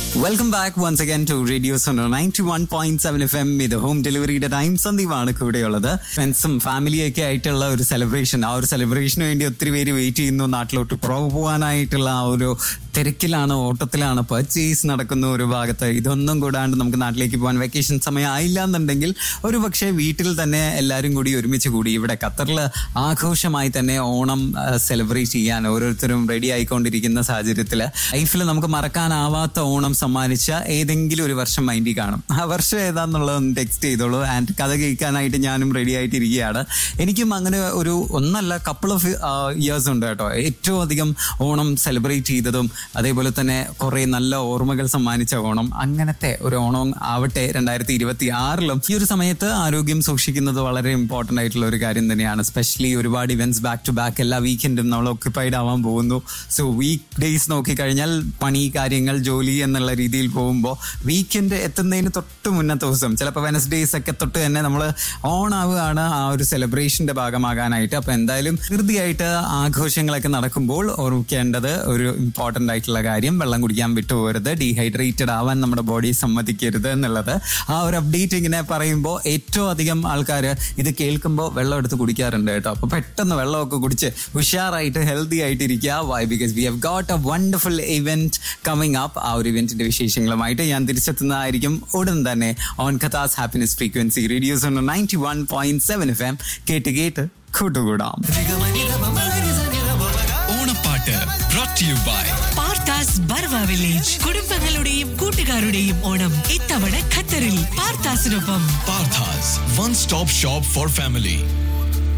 welcome back once again to radio Suno ninety one point seven F M ഇത് home ഡെലിവറിയുടെ time സന്ദീപാണ് കൂടെയുള്ളത് ഫ്രണ്ട്സും ഫാമിലിയൊക്കെ ആയിട്ടുള്ള ഒരു സെലിബ്രേഷൻ ആ ഒരു സെലിബ്രേഷന് വേണ്ടി ഒത്തിരി പേര് വെയിറ്റ് ചെയ്യുന്നു നാട്ടിലോട്ട് പുറകു പോകാനായിട്ടുള്ള ആ ഒരു തിരക്കിലാണ് ഓട്ടത്തിലാണ് പർച്ചേസ് നടക്കുന്ന ഒരു ഭാഗത്ത് ഇതൊന്നും കൂടാണ്ട് നമുക്ക് നാട്ടിലേക്ക് പോകാൻ വെക്കേഷൻ സമയം ആയില്ല എന്നുണ്ടെങ്കിൽ ഒരു പക്ഷേ വീട്ടിൽ തന്നെ എല്ലാവരും കൂടി ഒരുമിച്ച് കൂടി ഇവിടെ ഖത്തറിൽ ആഘോഷമായി തന്നെ ഓണം സെലിബ്രേറ്റ് ചെയ്യാൻ ഓരോരുത്തരും റെഡി ആയിക്കൊണ്ടിരിക്കുന്ന സാഹചര്യത്തിൽ ലൈഫിൽ നമുക്ക് മറക്കാനാവാത്ത ഓണം സമ്മാനിച്ച ഏതെങ്കിലും ഒരു വർഷം മൈൻഡിൽ കാണും ആ വർഷം ഏതാന്നുള്ളതൊന്ന് ടെക്സ്റ്റ് ചെയ്തോളൂ ആൻഡ് കഥ കേൾക്കാനായിട്ട് ഞാനും റെഡി ആയിട്ടിരിക്കുകയാണ് എനിക്കും അങ്ങനെ ഒരു ഒന്നല്ല കപ്പിൾ ഓഫ് ഇയേഴ്സ് ഉണ്ട് കേട്ടോ ഏറ്റവും അധികം ഓണം സെലിബ്രേറ്റ് ചെയ്തതും അതേപോലെ തന്നെ കുറേ നല്ല ഓർമ്മകൾ സമ്മാനിച്ച ഓണം അങ്ങനത്തെ ഒരു ഓണം ആവട്ടെ രണ്ടായിരത്തി ഇരുപത്തി ആറിലും ഈ ഒരു സമയത്ത് ആരോഗ്യം സൂക്ഷിക്കുന്നത് വളരെ ഇമ്പോർട്ടൻ്റ് ആയിട്ടുള്ള ഒരു കാര്യം തന്നെയാണ് സ്പെഷ്യലി ഒരുപാട് ഇവന്റ്സ് ബാക്ക് ടു ബാക്ക് എല്ലാ വീക്കെൻഡും നമ്മൾ ഓക്യുപ്പൈഡ് ആവാൻ പോകുന്നു സോ വീക്ക് ഡേയ്സ് നോക്കിക്കഴിഞ്ഞാൽ പണി കാര്യങ്ങൾ ജോലി എന്നുള്ള രീതിയിൽ പോകുമ്പോൾ വീക്കെൻഡ് എത്തുന്നതിന് തൊട്ട് മുന്നത്തെ ദിവസം ചിലപ്പോൾ വെനസ്ഡേയ്സ് ഒക്കെ തൊട്ട് തന്നെ നമ്മൾ ഓൺ ആവുകയാണ് ആ ഒരു സെലിബ്രേഷന്റെ ഭാഗമാകാനായിട്ട് അപ്പൊ എന്തായാലും ധൃതിയായിട്ട് ആഘോഷങ്ങളൊക്കെ നടക്കുമ്പോൾ ഓർമ്മിക്കേണ്ടത് ഒരു ഇമ്പോർട്ടൻ്റ് ആയിട്ടുള്ള കാര്യം വെള്ളം കുടിക്കാൻ വിട്ടുപോകരുത് ഡീഹൈഡ്രേറ്റഡ് ആവാൻ നമ്മുടെ ബോഡി സമ്മതിക്കരുത് എന്നുള്ളത് ആ ഒരു അപ്ഡേറ്റ് ഇങ്ങനെ പറയുമ്പോൾ ഏറ്റവും അധികം ആൾക്കാർ ഇത് കേൾക്കുമ്പോൾ വെള്ളം എടുത്ത് കുടിക്കാറുണ്ട് കേട്ടോ അപ്പൊ പെട്ടെന്ന് വെള്ളമൊക്കെ കുടിച്ച് ഉഷാറായിട്ട് ഹെൽത്തി ആയിട്ട് ഇരിക്കുക why because we have got a wonderful event coming up ആ ഒരു ഇവന്റിന്റെ വിശേഷങ്ങളുമായിട്ട് ഞാൻ തിരിച്ചെത്തുന്നതായിരിക്കും ഉടൻ തന്നെ on Qatar's happiness frequency radio's ninety one point seven F M കേട്ട് കേട്ട് കൂട്ടുകൂടാം ഓണപ്പാട്ട് brought to you by Parthas Barwa village കുടുംബങ്ങളുടെയും കൂട്ടുകാരുടെയും ഓണം ഇത്തവണ ഖത്തറിൽ പാർത്താസിനൊപ്പം Parthas one stop shop for family